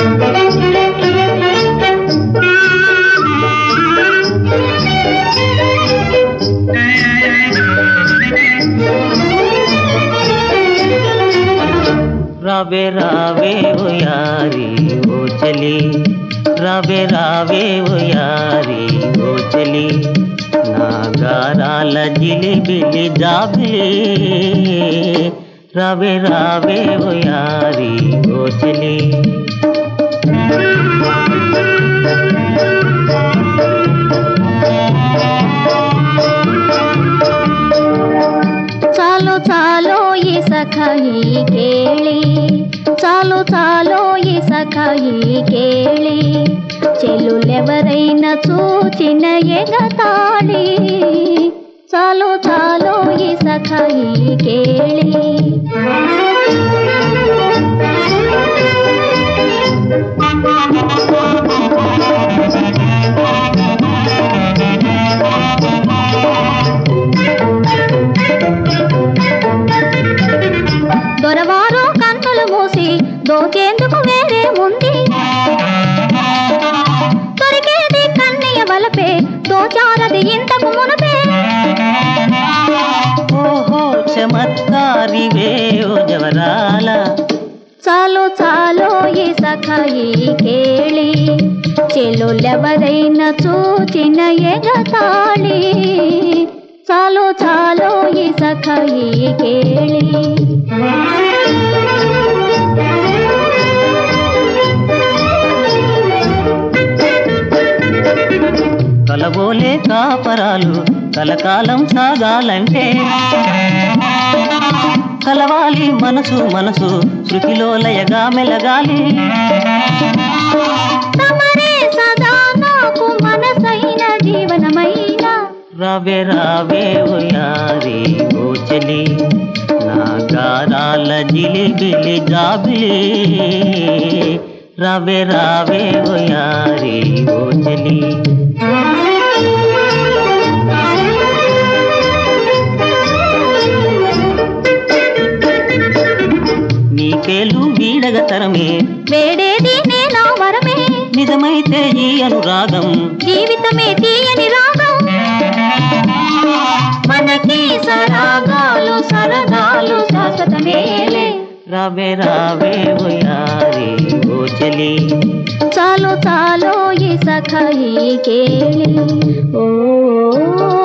రావే రావే ఓయారి ఓ చలి రావే రావే ఓయారి ఓ చలి నా గారాల జిలిబిలి జాబిలి రావే రావే ఓయారి ఓ చలి చాలు చాలు ಈ ಸಖಾಯಿ ಕೇಳಿ చాలు చాలు ఈ సఖాయి కేಳಿ చెల్లులెవరైనా చూచిన ఎగతాళి చాలు చాలు ఈ సఖాయి కేಳಿ దొరవారు కన్నులు మూసి దోచేందుకు వేరే ఉంది దొరికేది కన్నయ్య వలపే దోచారది ఇంతకు మునపే ఓహో చమత్కారివే ఓ జవరాల చాలు చాలు ఈ సఖాయి కేಳಿ చెల్లులెవరైనా చూచిన ఎగతాళి చాలు చాలు ఈ సఖాయి కేಳಿ కలబోలే కాపరాలు కలకాలం సాగాలంటే కలవాలి మనసు మనసు శృతిలో లయగా మెలగాలి తమరే సదా నాకు మనసైన జీవనమైన రావే రావే ఓయారి ఓ చలి నా గారాల జిలిబిలి జాబిలి రావే రావే ఓయారి ఓ చలి నీకేలు వీడగ తరమే వేడేది నేనా వరమే నిజమైతే ఈ అనురాగం జీవితమే తీయని రాగం మనకి సరాగాలు సరదాలు శాశ్వతమేలే రావే రావే ఓయారి ఓ చలి చాలు చాలు ఈ సఖాయి కేళి ఓ